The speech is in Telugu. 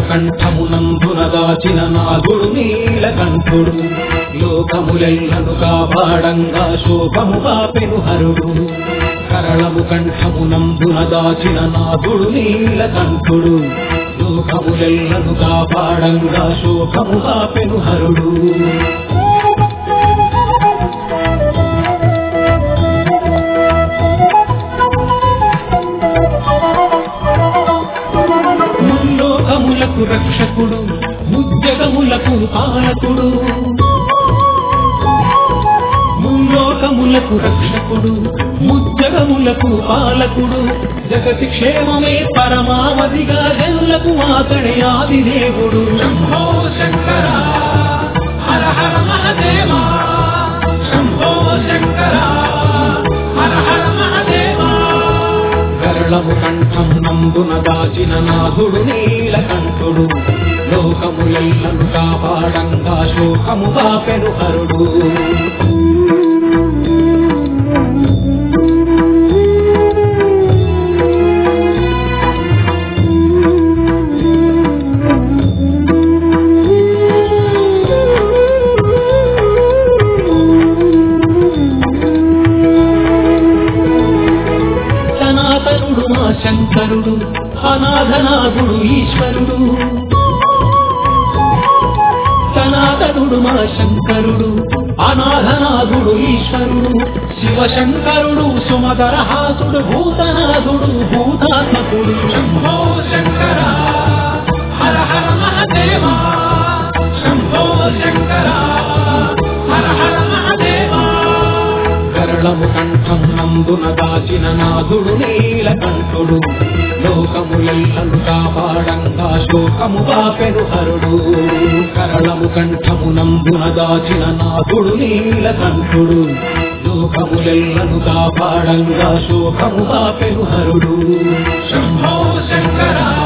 కంఠమునందున దాచిన నాగుడు నీలకంఠుడు లోకములెల్లను కాపాడంగా శోభముగా పెనుహరుడు కరళము కంఠమునందున దాచిన నాగుడు నీలకంఠుడు లోకములెల్లను కాపాడంగా శోభముగా పెనుహరుడు ముల్లోకములకు రక్షకుడు ముజ్జగములకు పాలకుడు ముల్లోకములకు రక్షకుడు ముజ్జగములకు పాలకుడు జగతి క్షేమమే పరమావధిగా జనులకు ఆతడే ఆదిదేవుడు శంభో శంకర హర హర మహదేవా శంభో శంకర హర హర మహదేవా కరళము కంఠం నందున దాచిన నాథుడు నీలకంఠుడు లోకములెల్లను కాపాడంగా శోకము బాపెను హరుడు సనాతనుడు మా శంకరుడు అనాథనాథుడు ఈశ్వరుడు సనాతనుడు మా శంకరుడు అనాథనాథుడు ఈశ్వరుడు శివశంకరుడు సుమధరహాసుడు భూతనాథుడు భూతాత్మకుడు శంభో శంకర హర హర మహదేవా శంభో శంకర హర హర మహదేవా కరళము కంఠం నందున దాచిన నాథుడు నీలకంఠుడు లోకములెల్లను కాపాడంగా శోకము బాపెను హరుడు కరళము కంఠము నందున దాచిన నాథుడు నీలకంఠుడు లోకములెల్లను కాపాడంగా శోకము బాపెను హరుడు శంభో శంకర